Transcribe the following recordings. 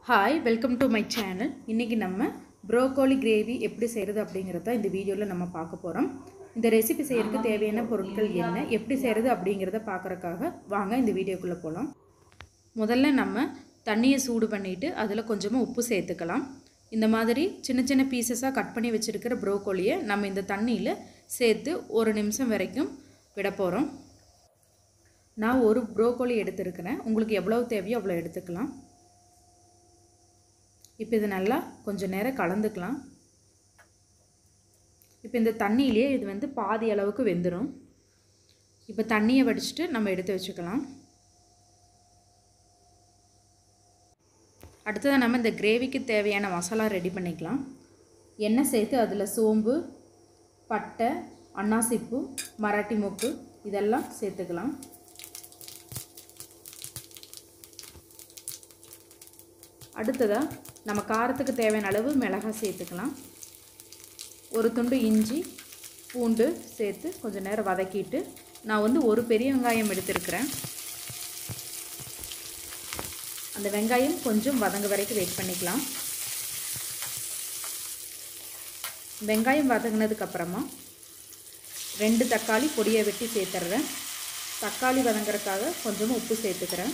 hi welcome to my channel இன்றைக்கி நம்ம broccoli gravy எப்படி செய்கிறது அப்படிங்கிறத இந்த வீடியோவில் நம்ம பார்க்க போகிறோம் இந்த ரெசிபி செய்யறதுக்கு தேவையான பொருட்கள் என்ன எப்படி செய்கிறது அப்படிங்கிறத பார்க்குறக்காக வாங்க இந்த வீடியோக்குள்ளே போகலாம் முதல்ல நம்ம தண்ணியை சூடு பண்ணிவிட்டு அதில் கொஞ்சமாக உப்பு சேர்த்துக்கலாம் இந்த மாதிரி சின்ன சின்ன பீசஸாக கட் பண்ணி வச்சுருக்கிற ப்ரோக்கோலியை நம்ம இந்த தண்ணியில் சேர்த்து ஒரு நிமிஷம் வரைக்கும் விட போகிறோம் நான் ஒரு ப்ரோக்கோலி எடுத்துருக்கிறேன் உங்களுக்கு எவ்வளோ தேவையோ அவ்வளோ எடுத்துக்கலாம் இப்போ இது நல்லா கொஞ்சம் நேரம் கலந்துக்கலாம் இப்போ இந்த தண்ணியிலே இது வந்து பாதி அளவுக்கு வெந்துடும் இப்போ தண்ணியை வடிச்சிட்டு நம்ம எடுத்து வச்சுக்கலாம் அடுத்ததாக நம்ம இந்த கிரேவிக்கு தேவையான மசாலா ரெடி பண்ணிக்கலாம் எண்ணெய் சேர்த்து அதில் சோம்பு பட்டை அன்னாசிப்பூ மராட்டி மொக்கு இதெல்லாம் சேர்த்துக்கலாம் அடுத்ததாக நம்ம காரத்துக்கு தேவையான அளவு மிளகாய் சேர்த்துக்கலாம் ஒரு துண்டு இஞ்சி பூண்டு சேர்த்து கொஞ்சம் நேரம் வதக்கிட்டு நான் வந்து ஒரு பெரிய வெங்காயம் எடுத்திருக்கிறேன் அந்த வெங்காயம் கொஞ்சம் வதங்க வரைக்கும் வெயிட் பண்ணிக்கலாம் வெங்காயம் வதங்கினதுக்கப்புறமா ரெண்டு தக்காளி பொடியை வெட்டி சேர்த்துட்றேன் தக்காளி வதங்குறதுக்காக கொஞ்சமாக உப்பு சேர்த்துக்கிறேன்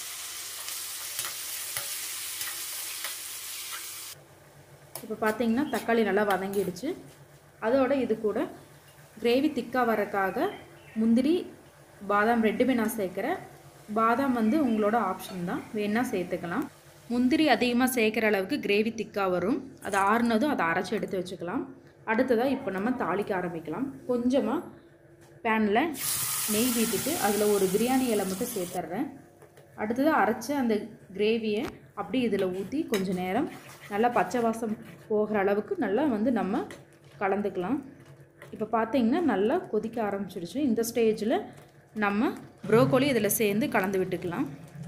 இப்போ பார்த்தீங்கன்னா தக்காளி நல்லா வதங்கிடுச்சு அதோட இது கூட கிரேவி திக்காக வரக்காக முந்திரி பாதாம் ரெண்டுமே நான் சேர்க்குறேன் பாதாம் வந்து உங்களோட ஆப்ஷன் தான் வேணால் சேர்த்துக்கலாம் முந்திரி அதிகமாக சேர்க்குற அளவுக்கு கிரேவி திக்காக வரும் அது ஆறுனதும் அதை அரைச்சி எடுத்து வச்சுக்கலாம் அடுத்ததாக இப்போ நம்ம தாளிக்க ஆரம்பிக்கலாம் கொஞ்சமாக பேனில் நெய் வீட்டுட்டு அதில் ஒரு பிரியாணி இலை மட்டும் சேர்த்துட்றேன் அடுத்ததாக அரைச்ச அந்த கிரேவியை அப்படி இதில் ஊற்றி கொஞ்சம் நேரம் நல்லா பச்சை வாசம் போகிற அளவுக்கு நல்லா வந்து நம்ம கலந்துக்கலாம் இப்போ பார்த்தீங்கன்னா நல்லா கொதிக்க ஆரம்பிச்சிடுச்சு இந்த ஸ்டேஜில் நம்ம ப்ரோக்கோலி இதில் சேர்ந்து கலந்து விட்டுக்கலாம்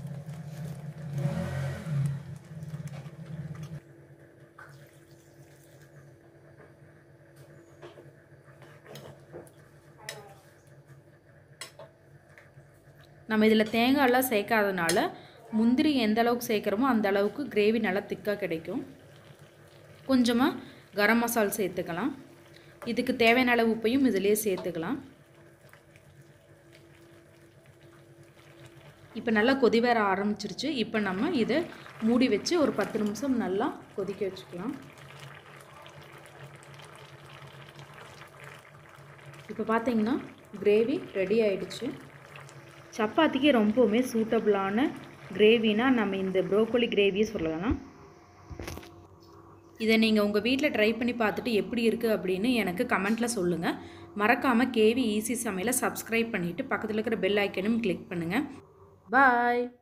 நம்ம இதில் தேங்காயெல்லாம் சேர்க்காதனால முந்திரி எந்த அளவுக்கு சேர்க்குறோமோ அந்த அளவுக்கு கிரேவி நல்லா திக்காக கிடைக்கும் கொஞ்சமாக கரம் மசால் சேர்த்துக்கலாம் இதுக்கு தேவையான அளவு உப்பையும் இதிலே சேர்த்துக்கலாம் இப்போ நல்லா கொதி வர ஆரம்பிச்சிருச்சு இப்போ நம்ம இதை மூடி வச்சு ஒரு பத்து நிமிஷம் நல்லா கொதிக்க வச்சுக்கலாம் இப்போ பார்த்தீங்கன்னா கிரேவி ரெடி ஆயிடுச்சு சப்பாத்திக்கு ரொம்பவுமே சூட்டபுளான கிரேவினா நம்ம இந்த ப்ரோக்கோலி கிரேவியே சொல்லலாம் இதை நீங்கள் உங்கள் வீட்டில் ட்ரை பண்ணி பார்த்துட்டு எப்படி இருக்குது அப்படின்னு எனக்கு கமெண்ட்டில் சொல்லுங்கள் மறக்காமல் கேவி ஈஸி சமையலை சப்ஸ்கிரைப் பண்ணிவிட்டு பக்கத்தில் இருக்கிற பெல் ஐக்கனும் கிளிக் பண்ணுங்கள் பாய்